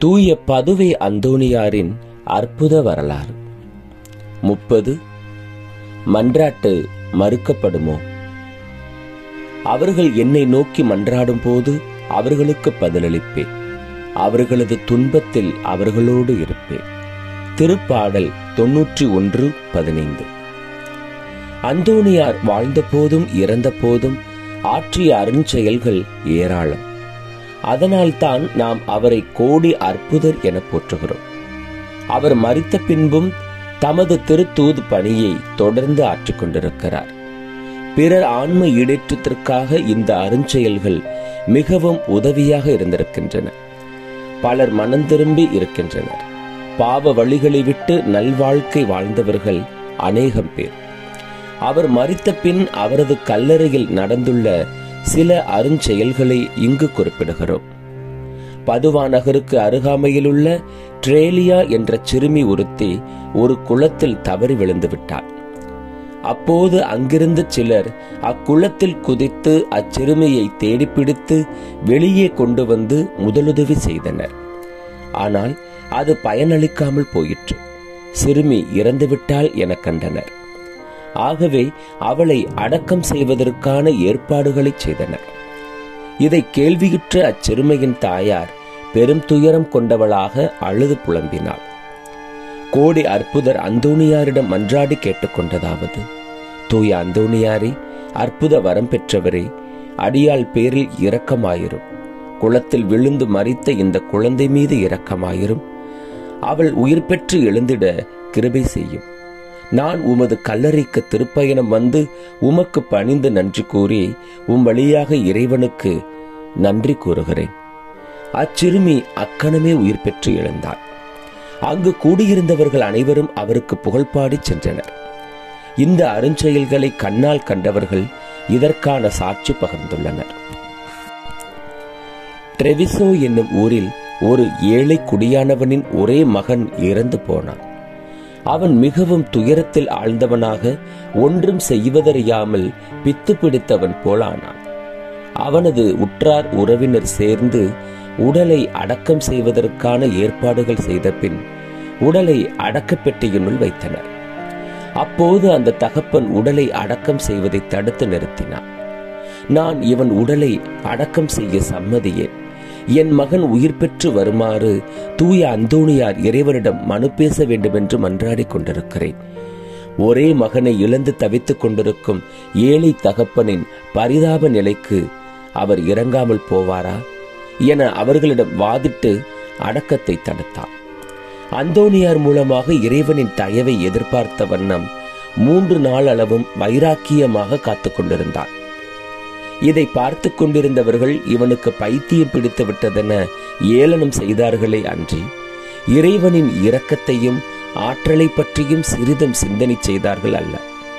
தூய பதுவை அந்தோணியாரின் அற்புத வரலாறு முப்பது மன்றாட்டு மறுக்கப்படுமோ அவர்கள் என்னை நோக்கி மன்றாடும் போது அவர்களுக்கு பதிலளிப்பேன் அவர்களது துன்பத்தில் அவர்களோடு இருப்பேன் திருப்பாடல் தொன்னூற்றி ஒன்று பதினைந்து அந்தோணியார் வாழ்ந்த போதும் இறந்த போதும் ஆற்றிய அருஞ்செயல்கள் ஏராளம் அதனால்தான் நாம் அவரை கோடி அற்புதர் என போற்றுகிறோம் அவர் மறித்த பின்பும் தமது திருத்தூது பணியை தொடர்ந்து ஆற்றிக் கொண்டிருக்கிறார் பிறர் ஆன்ம ஈடேற்றத்திற்காக இந்த அருஞ்செயல்கள் மிகவும் உதவியாக இருந்திருக்கின்றன பலர் மனம் திரும்பி இருக்கின்றனர் பாவ வழிகளை விட்டு நல்வாழ்க்கை வாழ்ந்தவர்கள் அநேகம் பேர் அவர் மறித்த பின் அவரது கல்லறையில் நடந்துள்ள சில அருஞ்செயல்களை இங்கு குறிப்பிடுகிறோம் பதுவா நகருக்கு அருகாமையிலுள்ள ட்ரேலியா என்ற சிறுமி ஒருத்தி ஒரு குளத்தில் தவறி விழுந்து விட்டார் அப்போது அங்கிருந்த சிலர் அக்குளத்தில் குதித்து அச்சிறுமியை தேடிப்பிடித்து வெளியே கொண்டு வந்து முதலுதவி செய்தனர் ஆனால் அது பயனளிக்காமல் போயிற்று சிறுமி இறந்துவிட்டாள் என கண்டனர் ஆகவே அவளை அடக்கம் செய்வதற்கான ஏற்பாடுகளை செய்தனர் இதை கேள்வியுற்ற அச்சிறுமையின் தாயார் பெரும் துயரம் கொண்டவளாக அழுது புலம்பினாள் கோடி அற்புதர் அந்தோணியாரிடம் மன்றாடி கேட்டுக்கொண்டதாவது தூய அந்தோணியாரே அற்புத வரம் பெற்றவரே அடியாள் பேரில் இரக்கமாயிரும் குளத்தில் விழுந்து மறித்த இந்த குழந்தை மீது இரக்கமாயிரும் அவள் உயிர் பெற்று எழுந்திட கிருபை செய்யும் நான் உமது கல்லறைக்கு திருப்பயணம் வந்து உமக்கு பணிந்து நன்றி கூறி உம் வழியாக இறைவனுக்கு நன்றி கூறுகிறேன் அச்சிறுமி அக்கணமே உயிர் பெற்று எழுந்தாள் அங்கு கூடியிருந்தவர்கள் அனைவரும் அவருக்கு புகழ்பாடி சென்றனர் இந்த அருஞ்செயல்களை கண்ணால் கண்டவர்கள் இதற்கான சாட்சி பகிர்ந்துள்ளனர் ட்ரெவிசோ என்னும் ஊரில் ஒரு ஏழை குடியானவனின் ஒரே மகன் இறந்து போனான் அவன் மிகவும் துயரத்தில் ஆழ்ந்தவனாக ஒன்றும் செய்வதறியாமல் பித்து பிடித்தவன் போலானான் அவனது உற்றார் உறவினர் சேர்ந்து உடலை அடக்கம் செய்வதற்கான ஏற்பாடுகள் செய்த பின் உடலை அடக்கப்பெட்டியினுள் வைத்தனர் அப்போது அந்த தகப்பன் உடலை அடக்கம் செய்வதை தடுத்து நிறுத்தினான் நான் இவன் உடலை அடக்கம் செய்ய சம்மதியேன் என் மகன் உயிர் பெற்று வருமாறு தூய அந்தோணியார் இறைவனிடம் மனு பேச வேண்டுமென்று மன்றாடிக் கொண்டிருக்கிறேன் ஒரே மகனை இழந்து தவித்துக் கொண்டிருக்கும் ஏழை தகப்பனின் பரிதாப நிலைக்கு அவர் இறங்காமல் போவாரா என அவர்களிடம் வாதிட்டு அடக்கத்தை தடுத்தார் அந்தோணியார் மூலமாக இறைவனின் தயவை எதிர்பார்த்த வண்ணம் மூன்று நாள் அளவும் வைராக்கியமாக காத்துக் கொண்டிருந்தார் இதை பார்த்து கொண்டிருந்தவர்கள் இவனுக்கு பைத்தியம் பிடித்து விட்டதென ஏளனம் செய்தார்களே அன்றி இறைவனின் இரக்கத்தையும் ஆற்றலை பற்றியும் சிறிதும் சிந்தனை செய்தார்கள் அல்ல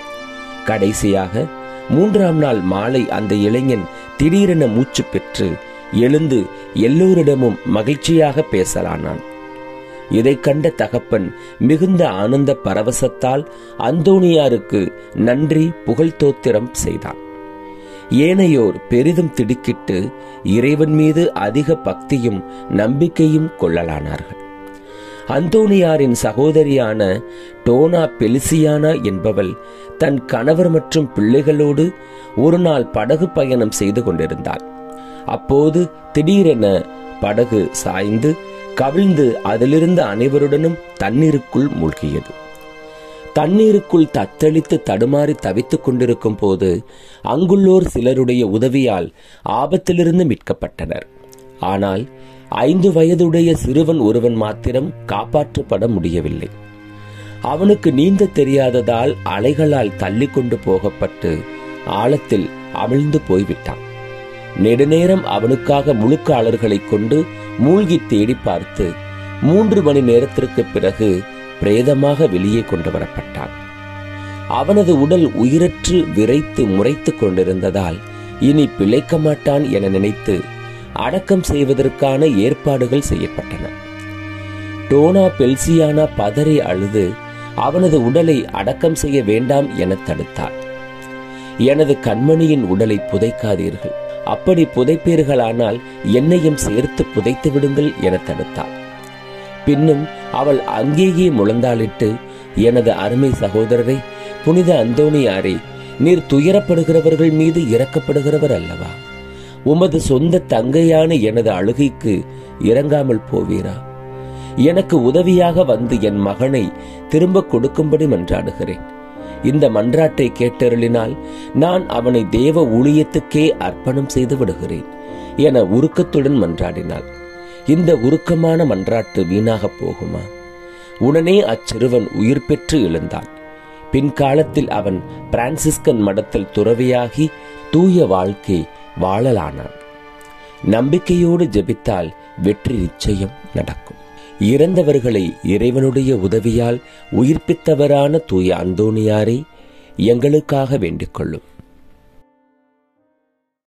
கடைசியாக மூன்றாம் நாள் மாலை அந்த இளைஞன் திடீரென மூச்சு பெற்று எழுந்து எல்லோரிடமும் மகிழ்ச்சியாக பேசலானான் இதை கண்ட தகப்பன் மிகுந்த ஆனந்த பரவசத்தால் அந்தோணியாருக்கு நன்றி புகழ்தோத்திரம் செய்தான் ஏனையோர் பெரிதும் திடுக்கிட்டு இறைவன் மீது அதிக பக்தியும் நம்பிக்கையும் கொள்ளலானார்கள் அந்தோணியாரின் சகோதரியான டோனா பெலிசியானா என்பவள் தன் கணவர் மற்றும் பிள்ளைகளோடு ஒரு நாள் படகு பயணம் செய்து கொண்டிருந்தாள் அப்போது திடீரென படகு சாய்ந்து கவிழ்ந்து அதிலிருந்த அனைவருடனும் தண்ணீருக்குள் மூழ்கியது தண்ணீருக்குள் தத்தளித்து தடுமாறி தவித்துக் கொண்டிருக்கும் போது அங்குள்ளோர் சிலருடைய உதவியால் ஆபத்திலிருந்து மீட்கப்பட்டனர் ஆனால் ஐந்து வயதுடைய சிறுவன் ஒருவன் மாத்திரம் காப்பாற்றப்பட முடியவில்லை அவனுக்கு நீந்த தெரியாததால் அலைகளால் தள்ளி கொண்டு போகப்பட்டு ஆழத்தில் அமிழ்ந்து போய்விட்டான் நெடுநேரம் அவனுக்காக முழுக்காளர்களை கொண்டு மூழ்கி தேடி பார்த்து மூன்று மணி நேரத்திற்கு பிறகு பிரேதமாக வெளியே கொண்டு வரப்பட்டான் அவனது உடல் உயிரற்று விரைத்து முறைத்துக் கொண்டிருந்ததால் இனி பிழைக்க மாட்டான் என நினைத்து அடக்கம் செய்வதற்கான ஏற்பாடுகள் செய்யப்பட்டன டோனா பெல்சியானா பதறி அழுது அவனது உடலை அடக்கம் செய்ய வேண்டாம் என தடுத்தார் எனது கண்மணியின் உடலை புதைக்காதீர்கள் அப்படி புதைப்பீர்களானால் என்னையும் சேர்த்து புதைத்து விடுங்கள் என தடுத்தார் பின்னும் அவள் அங்கேயே முழந்தாளிட்டு எனது அருமை சகோதரரை புனித அந்தோணியாரே நீர் துயரப்படுகிறவர்கள் மீது இறக்கப்படுகிறவர் அல்லவா உமது சொந்த தங்கையான எனது அழுகைக்கு இறங்காமல் போவீரா எனக்கு உதவியாக வந்து என் மகனை திரும்ப கொடுக்கும்படி மன்றாடுகிறேன் இந்த மன்றாட்டை கேட்டருளினால் நான் அவனை தேவ ஊழியத்துக்கே அர்ப்பணம் செய்து விடுகிறேன் என உருக்கத்துடன் மன்றாடினாள் இந்த உருக்கமான மன்றாட்டு வீணாக போகுமா உடனே அச்சிறுவன் உயிர் பெற்று எழுந்தான் பின்காலத்தில் அவன் பிரான்சிஸ்கன் மடத்தில் துறவியாகி தூய வாழ்க்கை வாழலானான் நம்பிக்கையோடு ஜெபித்தால் வெற்றி நிச்சயம் நடக்கும் இறந்தவர்களை இறைவனுடைய உதவியால் உயிர்ப்பித்தவரான தூய அந்தோணியாரை எங்களுக்காக வேண்டிக் கொள்ளும்